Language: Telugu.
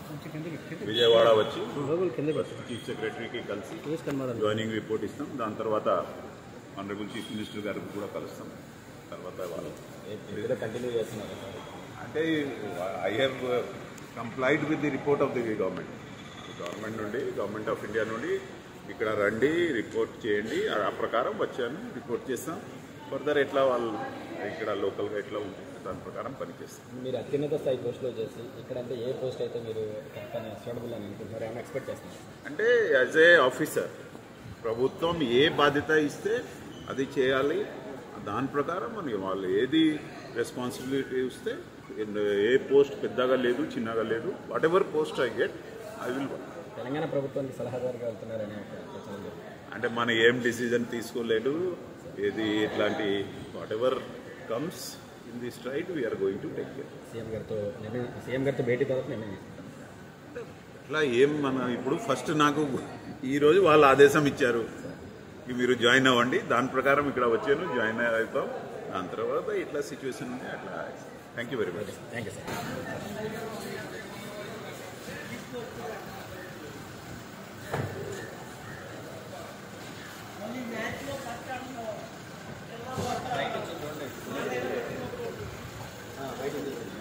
విజయవాడ వచ్చి గూగుల్ కింద ఫస్ట్ చీఫ్ సెక్రటరీకి కలిసి చూసి కనబడాలి జాయినింగ్ రిపోర్ట్ ఇస్తాం దాని తర్వాత ఆనరబుల్ చీఫ్ మినిస్టర్ గారికి కూడా కలుస్తాం తర్వాత వాళ్ళు ఇద్దరు కంటిన్యూ చేస్తున్నారు సార్ అంటే I have complied with the report of the government government నుండి గవర్నమెంట్ ఆఫ్ ఇండియా నుండి ఇక్కడ రండి రిపోర్ట్ చేయండి ఆ ప్రకారం వచ్చాను రిపోర్ట్ చేస్తాం ఫర్దర్ ఎట్లా వాళ్ళు ఇక్కడ లోకల్గా ఎట్లా ఉంటుంది దాని ప్రకారం పనిచేస్తాం మీరు అత్యున్నత స్థాయి పోస్టులో చేసి ఇక్కడ అంటే ఏ పోస్ట్ అయితే మీరు కానీ సూటబుల్ అని అనుకుంటున్నారు ఏమైనా ఎక్స్పెక్ట్ చేస్తున్నారు అంటే యాజ్ ఏ ఆఫీసర్ ప్రభుత్వం ఏ బాధ్యత ఇస్తే అది చేయాలి దాని ప్రకారం అని వాళ్ళు ఏది రెస్పాన్సిబిలిటీ ఇస్తే ఏ పోస్ట్ పెద్దగా లేదు చిన్నగా లేదు whatever post I get I will Telangana ప్రభుత్వానికి సలహాదారుగా వెళ్తున్నారనే ఒక ప్రచారం జరుగుతుంది. అంటే మనం ఏం డిసిజన్ తీసుకోలేదు ఏది ఇట్లాంటి whatever comes in this right we're going to take care CM గారితో నిర్ణయం సీఎం గారితో భేటీ తర్వాత నిర్ణయం తీసుకుంటారు. అట్లా ఏం మన ఇప్పుడు ఫస్ట్ నాకు ఈరోజు వాళ్ళు ఆదేశం ఇచ్చారు ఇక మీరు జాయిన్ అవ్వండి దాని ప్రకారం ఇక్కడ వచ్చాను జాయిన్ అవుతాం దాని తర్వాత ఇట్లా సిచ్యువేషన్ ఉంది అట్లా thank you very much thank you sir బయట